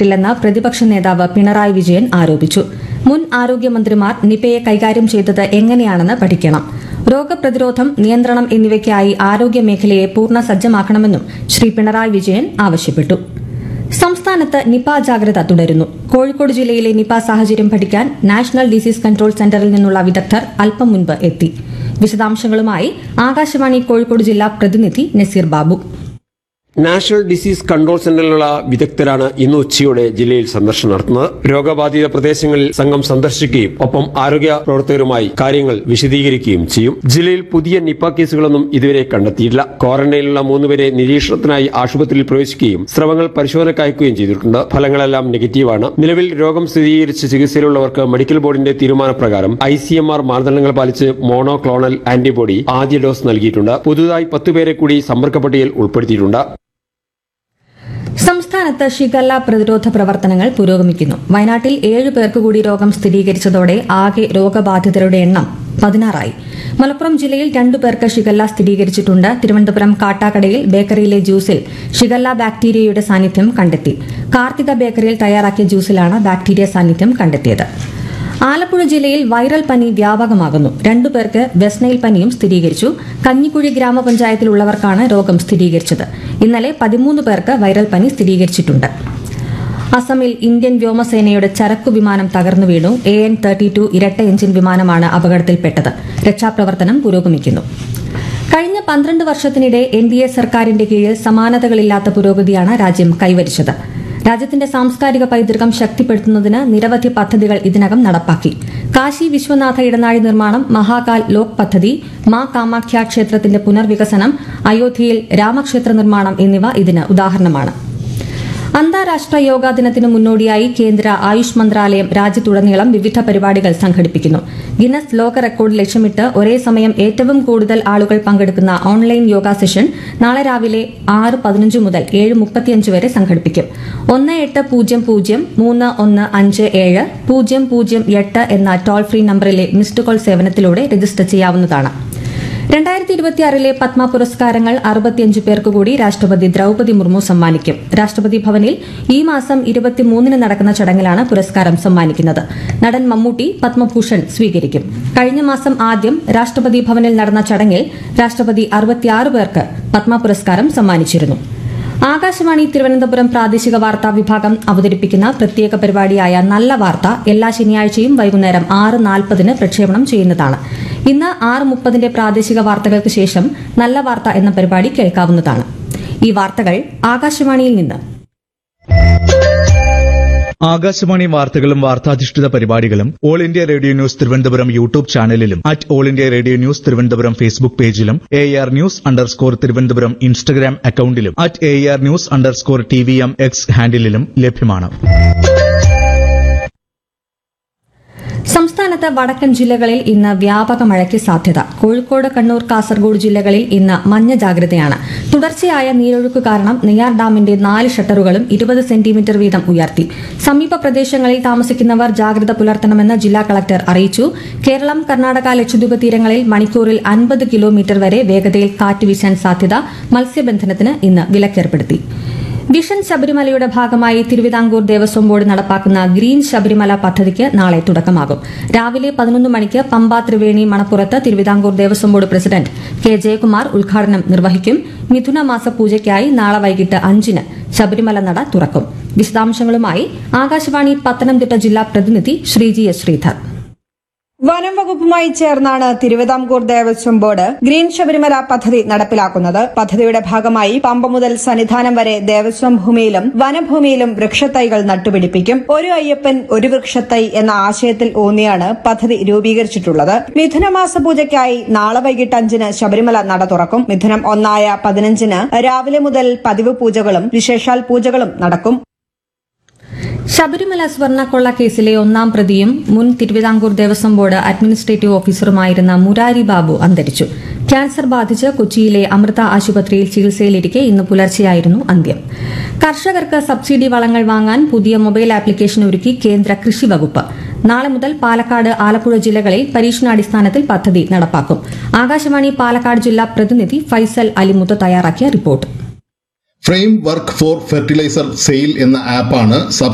സ്വീകരിച്ചിട്ടില്ലെന്ന് പ്രതിപക്ഷ നേതാവ് പിണറായി വിജയൻ ആരോപിച്ചു മുൻ ആരോഗ്യമന്ത്രിമാർ നിപയെ കൈകാര്യം ചെയ്തത് എങ്ങനെയാണെന്ന് പഠിക്കണം രോഗപ്രതിരോധം നിയന്ത്രണം എന്നിവയ്ക്കായി ആരോഗ്യമേഖലയെ പൂർണ്ണ സജ്ജമാക്കണമെന്നും ശ്രീ പിണറായി വിജയൻ ആവശ്യപ്പെട്ടു സംസ്ഥാനത്ത് നിപ ജാഗ്രത തുടരുന്നു കോഴിക്കോട് ജില്ലയിലെ നിപ സാഹചര്യം പഠിക്കാൻ നാഷണൽ ഡിസീസ് കൺട്രോൾ സെന്ററിൽ നിന്നുള്ള വിദഗ്ധർ അല്പം മുൻപ് എത്തി വിശദാംശങ്ങളുമായി ആകാശവാണി കോഴിക്കോട് ജില്ലാ പ്രതിനിധി Naseer Babu national disease control സെന്ററിലുള്ള വിദഗ്ധരാണ് ഇന്ന് ഉച്ചയോടെ ജില്ലയിൽ സന്ദർശനം നടത്തുന്നത് രോഗബാധിത പ്രദേശങ്ങളിൽ സംഘം സന്ദർശിക്കുകയും ഒപ്പം ആരോഗ്യ പ്രവർത്തകരുമായി കാര്യങ്ങൾ വിശദീകരിക്കുകയും ചെയ്യും ജില്ലയിൽ പുതിയ നിപ കേസുകളൊന്നും ഇതുവരെ കണ്ടെത്തിയിട്ടില്ല ക്വാറന്റൈനിലുള്ള മൂന്നുപേരെ നിരീക്ഷണത്തിനായി ആശുപത്രിയിൽ പ്രവേശിക്കുകയും സ്രവങ്ങൾ പരിശോധനയ്ക്ക് അയക്കുകയും ചെയ്തിട്ടുണ്ട് ഫലങ്ങളെല്ലാം നെഗറ്റീവാണ് നിലവിൽ രോഗം സ്ഥിരീകരിച്ച് ചികിത്സയിലുള്ളവർക്ക് മെഡിക്കൽ ബോർഡിന്റെ തീരുമാനപ്രകാരം ഐ സി എം ആർ മാനദണ്ഡങ്ങൾ പാലിച്ച് മോണോക്ലോണൽ ആന്റിബോഡി ആദ്യ ഡോസ് നൽകിയിട്ടുണ്ട് പുതുതായി പത്തുപേരെ കൂടി സമ്പർക്ക പട്ടികയിൽ ഉൾപ്പെടുത്തിയിട്ടുണ്ട് സംസ്ഥാനത്ത് ഷിഗല്ല പ്രതിരോധ പ്രവർത്തനങ്ങൾ പുരോഗമിക്കുന്നു വയനാട്ടിൽ ഏഴ് പേർക്ക് കൂടി രോഗം സ്ഥിരീകരിച്ചതോടെ ആകെ രോഗബാധിതരുടെ എണ്ണം പതിനാറായി മലപ്പുറം ജില്ലയിൽ രണ്ടു പേർക്ക് ഷിഗല്ല സ്ഥിരീകരിച്ചിട്ടുണ്ട് തിരുവനന്തപുരം കാട്ടാക്കടയിൽ ബേക്കറിയിലെ ജ്യൂസിൽ ഷിഗല്ല ബാക്ടീരിയയുടെ സാന്നിധ്യം കണ്ടെത്തി കാർത്തിക ബേക്കറിയിൽ തയ്യാറാക്കിയ ജ്യൂസിലാണ് ബാക്ടീരിയ സാന്നിധ്യം കണ്ടെത്തിയത് ആലപ്പുഴ ജില്ലയിൽ വൈറൽ പനി വ്യാപകമാകുന്നു രണ്ടു പേർക്ക് വെസ്നൈൽ പനിയും സ്ഥിരീകരിച്ചു കഞ്ഞിക്കുഴി ഗ്രാമപഞ്ചായത്തിലുള്ളവർക്കാണ് രോഗം സ്ഥിരീകരിച്ചത് ഇന്നലെ പതിമൂന്ന് പേർക്ക് വൈറൽ പനി സ്ഥിരീകരിച്ചിട്ടുണ്ട് അസമിൽ ഇന്ത്യൻ വ്യോമസേനയുടെ ചരക്കു വിമാനം തകർന്നു വീണു എ എൻ തേർട്ടി ടു ഇരട്ട എഞ്ചിൻ വിമാനമാണ് അപകടത്തിൽപ്പെട്ടത് രക്ഷാപ്രവർത്തനം പുരോഗമിക്കുന്നു കഴിഞ്ഞ പന്ത്രണ്ട് വർഷത്തിനിടെ എൻ ഡി എ സർക്കാരിന്റെ കീഴിൽ സമാനതകളില്ലാത്ത പുരോഗതിയാണ് രാജ്യം കൈവരിച്ചത് രാജ്യത്തിന്റെ സാംസ്കാരിക പൈതൃകം ശക്തിപ്പെടുത്തുന്നതിന് നിരവധി പദ്ധതികൾ ഇതിനകം നടപ്പാക്കി കാശി വിശ്വനാഥ ഇടനാഴി നിർമ്മാണം മഹാകാൽ ലോക് പദ്ധതി മാ കാമാഖ്യ ക്ഷേത്രത്തിന്റെ പുനർവികസനം അയോധ്യയിൽ രാമക്ഷേത്ര നിർമ്മാണം എന്നിവ ഇതിന് ഉദാഹരണമാണ് അന്താരാഷ്ട്ര യോഗാ ദിനത്തിന് മുന്നോടിയായി കേന്ദ്ര ആയുഷ് മന്ത്രാലയം രാജ്യത്തുടനീളം വിവിധ പരിപാടികൾ സംഘടിപ്പിക്കുന്നു ഗിന്നസ് ലോക റെക്കോർഡ് ലക്ഷ്യമിട്ട് ഒരേ സമയം ഏറ്റവും കൂടുതൽ ആളുകൾ പങ്കെടുക്കുന്ന ഓൺലൈൻ യോഗ സെഷൻ നാളെ രാവിലെ ആറ് പതിനഞ്ച് മുതൽ ഏഴ് മുപ്പത്തിയഞ്ച് വരെ സംഘടിപ്പിക്കും ഒന്ന് എട്ട് പൂജ്യം പൂജ്യം മൂന്ന് ഒന്ന് അഞ്ച് ഏഴ് പൂജ്യം പൂജ്യം എട്ട് എന്ന ടോൾ ഫ്രീ നമ്പറിലെ മിസ്ഡ് കോൾ സേവനത്തിലൂടെ രജിസ്റ്റർ ചെയ്യാവുന്നതാണ് രണ്ടായിരത്തി ഇരുപത്തിയാറിലെ പത്മ പുരസ്കാരങ്ങൾ അറുപത്തിയഞ്ച് പേർക്ക് കൂടി രാഷ്ട്രപതി ദ്രൌപതി മുർമു സമ്മാനിക്കും രാഷ്ട്രപതി ഭവനിൽ ഈ മാസം ഇരുപത്തിമൂന്നിന് നടക്കുന്ന ചടങ്ങിലാണ് പുരസ്കാരം സമ്മാനിക്കുന്നത് നടൻ മമ്മൂട്ടി പത്മഭൂഷൺ സ്വീകരിക്കും കഴിഞ്ഞ മാസം ആദ്യം രാഷ്ട്രപതി ഭവനിൽ നടന്ന ചടങ്ങിൽ രാഷ്ട്രപതി അറുപത്തിയാറ് പേർക്ക് പത്മ പുരസ്കാരം സമ്മാനിച്ചിരുന്നു ആകാശവാണി തിരുവനന്തപുരം പ്രാദേശിക വാർത്താ വിഭാഗം അവതരിപ്പിക്കുന്ന പ്രത്യേക പരിപാടിയായ നല്ല വാർത്ത എല്ലാ ശനിയാഴ്ചയും വൈകുന്നേരം ആറ് നാൽപ്പതിന് പ്രക്ഷേപണം ചെയ്യുന്നതാണ് ഇന്ന് ആറ് മുപ്പതിന്റെ പ്രാദേശിക വാർത്തകൾക്ക് ശേഷം നല്ല വാർത്ത എന്ന പരിപാടി കേൾക്കാവുന്നതാണ് ഈ വാർത്തകൾ ആകാശവാണിയിൽ നിന്ന് ആകാശവാണി വാർത്തകളും വാർത്താധിഷ്ഠിത പരിപാടികളും all India radio news Thiruvananthapuram YouTube ചാനലിലും at all India radio news Thiruvananthapuram Facebook പേജിലും A R news underscore Thiruvananthapuram Instagram അക്കൌണ്ടിലും at A R news underscore T V M X ഹാൻഡിലും ലഭ്യമാണ് സംസ്ഥാനത്ത് വടക്കൻ ജില്ലകളിൽ ഇന്ന് വ്യാപക മഴയ്ക്ക് സാധ്യത കോഴിക്കോട് കണ്ണൂർ കാസർഗോഡ് ജില്ലകളിൽ ഇന്ന് മഞ്ഞ ജാഗ്രതയാണ് തുടർച്ചയായ നീരൊഴുക്ക് കാരണം നെയ്യാർ ഡാമിന്റെ നാല് ഷട്ടറുകളും ഇരുപത് സെന്റിമീറ്റർ വീതം ഉയർത്തി സമീപ പ്രദേശങ്ങളിൽ താമസിക്കുന്നവർ ജാഗ്രത പുലർത്തണമെന്ന് ജില്ലാ കളക്ടർ അറിയിച്ചു കേരളം കർണാടക ലക്ഷദ്വീപ് തീരങ്ങളിൽ മണിക്കൂറിൽ അൻപത് കിലോമീറ്റർ വരെ വേഗതയിൽ കാറ്റ് വീശാൻ സാധ്യത മത്സ്യബന്ധനത്തിന് ഇന്ന് വിലക്കേർപ്പെടുത്തി വിഷൻ ശബരിമലയുടെ ഭാഗമായി തിരുവിതാംകൂർ ദേവസ്വം ബോർഡ് നടപ്പാക്കുന്ന ഗ്രീൻ ശബരിമല പദ്ധതിക്ക് നാളെ തുടക്കമാകും രാവിലെ പതിനൊന്ന് മണിക്ക് പമ്പ ത്രിവേണി മണപ്പുറത്ത് Travancore Devaswom board president K Jayakumar ഉദ്ഘാടനം നിർവഹിക്കും മിഥുന മാസ പൂജയ്ക്കായി നാളെ വൈകിട്ട് അഞ്ചിന് ശബരിമല നട തുറക്കും വിശദാംശങ്ങളുമായി ആകാശവാണി പത്തനംതിട്ട ജില്ലാ പ്രതിനിധി ശ്രീജി എസ് ശ്രീധർ വനം വകുപ്പുമായി ചേർന്നാണ് തിരുവിതാംകൂർ ദേവസ്വം ബോർഡ് ഗ്രീൻ ശബരിമല പദ്ധതി നടപ്പിലാക്കുന്നത് പദ്ധതിയുടെ ഭാഗമായി പമ്പ മുതൽ സന്നിധാനം വരെ ദേവസ്വം ഭൂമിയിലും വനഭൂമിയിലും വൃക്ഷത്തൈകൾ നട്ടുപിടിപ്പിക്കും ഒരു അയ്യപ്പൻ ഒരു വൃക്ഷത്തൈ എന്ന ആശയത്തിൽ ഊന്നിയാണ് പദ്ധതി രൂപീകരിച്ചിട്ടുള്ളത് മിഥുനമാസ പൂജയ്ക്കായി നാളെ വൈകിട്ട് അഞ്ചിന് ശബരിമല നട തുറക്കും മിഥുനം ഒന്നായ പതിനഞ്ചിന് രാവിലെ മുതൽ പതിവ് പൂജകളും വിശേഷാൽ പൂജകളും നടക്കും ശബരിമല സ്വർണ്ണക്കൊള്ള കേസിലെ ഒന്നാം പ്രതിയും മുൻ തിരുവിതാംകൂർ ദേവസ്വം ബോർഡ് അഡ്മിനിസ്ട്രേറ്റീവ് ഓഫീസറുമായിരുന്ന മുരാരി ബാബു അന്തരിച്ചു ക്യാൻസർ ബാധിച്ച് കൊച്ചിയിലെ അമൃത ആശുപത്രിയിൽ ചികിത്സയിലിരിക്കെ ഇന്ന് പുലർച്ചെയായിരുന്നു അന്ത്യം കർഷകർക്ക് സബ്സിഡി വളങ്ങൾ വാങ്ങാൻ പുതിയ മൊബൈൽ ആപ്ലിക്കേഷൻ ഒരുക്കി കേന്ദ്ര കൃഷി വകുപ്പ് നാളെ മുതൽ പാലക്കാട് ആലപ്പുഴ ജില്ലകളിൽ പരീക്ഷണാടിസ്ഥാനത്തിൽ പദ്ധതി നടപ്പാക്കും ആകാശവാണി പാലക്കാട് ജില്ലാ പ്രതിനിധി ഫൈസൽ അലിമുത്ത് തയ്യാറാക്കിയ report framework for fertilizer sale എന്ന ആപ്പാണ്